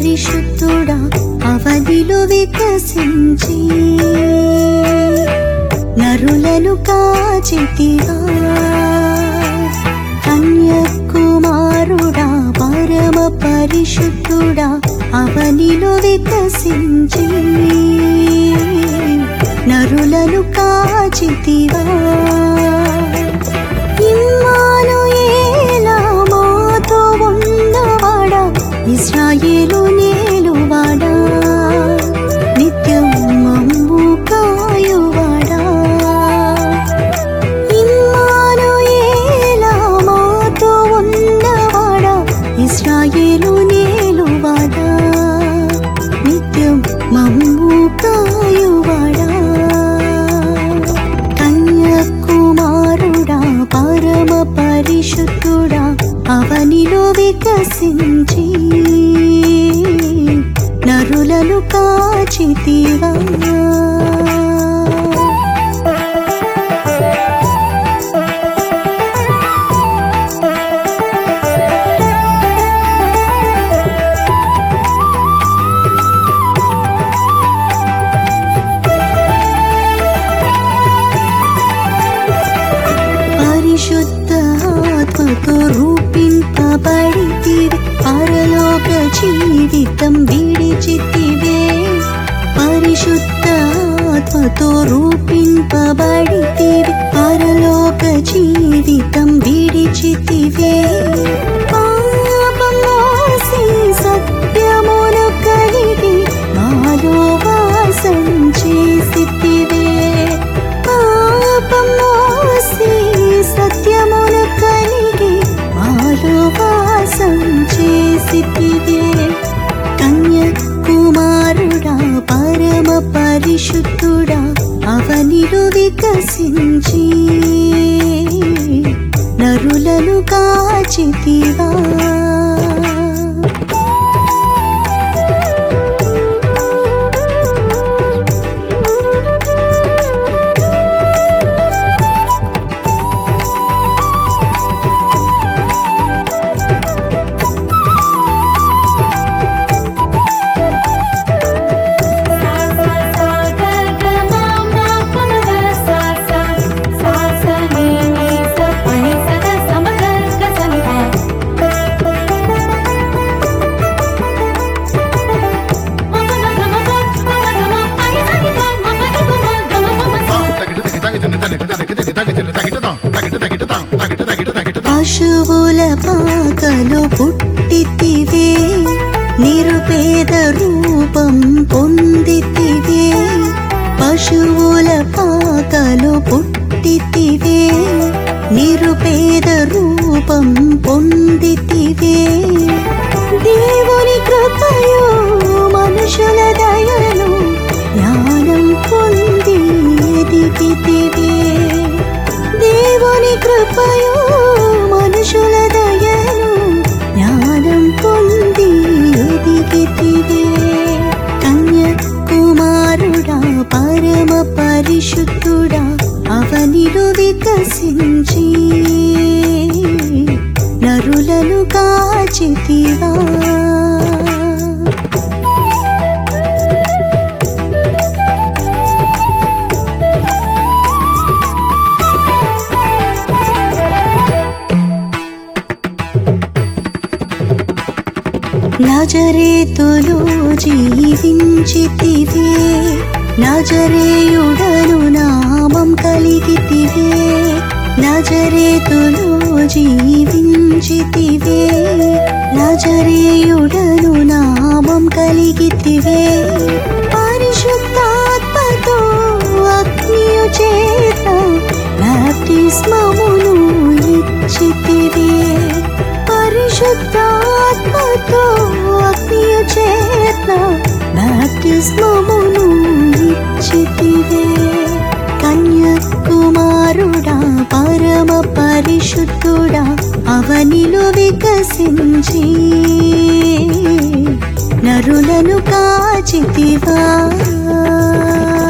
పరిశుద్ధుడా అవనిలో వికసించి నరులను కాచితివా కన్యకుమారుడా పరమ పరిశుద్ధుడా అవనిలో వికసించి నరులను కాచితివా ఇమ్మానుయేలా మాతో ఉన్నవాడా ఇస్రాయేలు నేలువాడా నిత్యం మమ్ము కాయువాడా ఇమ్మానుయేలా మాతో ఉన్నవాడా ఇస్రాయేలు నేలువాడా నిత్యం మమ్ము కాయువాడా కన్యకుమారుడా పరమ పరిశుద్ధుడా అవనిలో వికసించి నరులను కాచితివా పరిశుద్ధ ఆత్మతో రూపింపబడితివి పరలోక జీవితం విడిచితివే పరిశుద్ధ ఆత్మతో రూపింపబడితివి పరలోక జీవితం విడిచితివే పాపం మోసి సత్యమును కలిగి నాలో వాసం చేసితివే పాపం మోసి సత్యమును కలిగి మాలో వాసం చేసితివే కన్య కుమారుడా పరమ పరిశుద్ధుడా అవనిలో వికసించి నరులను కాచితివా పశువుల పాకలు పుట్టితివే నిరుపేద రూపం పొందితివే పశువుల పాకలు పుట్టితివే నిరుపేద రూపం పొందితివే దేవుని కృపయో మనుషుల దయను జ్ఞానం పొంది ఎదిగితివే దేవుని కృపయో మనుషుల దయను జ్ఞానం పొంది ఎదిగితివే కన్య కుమారుడా పరమ పరిశుద్ధుడా అవనిలో వికసించి నరులను కాచితివా నజరేతులు జీవించితివే నజరేయుడను నామం కలిగితివే నజరేతులు జీవించితివే నజరేయుడను నామం కలిగితివే పరిశుద్ధాత్మతో అగ్నియు చేత బాప్తిస్మమును ఇచ్చితివే పరిశుద్ధాత్మతో అగ్నియు చేత బాప్తిస్మమును ఇచ్చితివే కన్యకుమారుడా పరమ పరిశుద్ధుడా అవనిలో వికసించి నరులను కాచితివా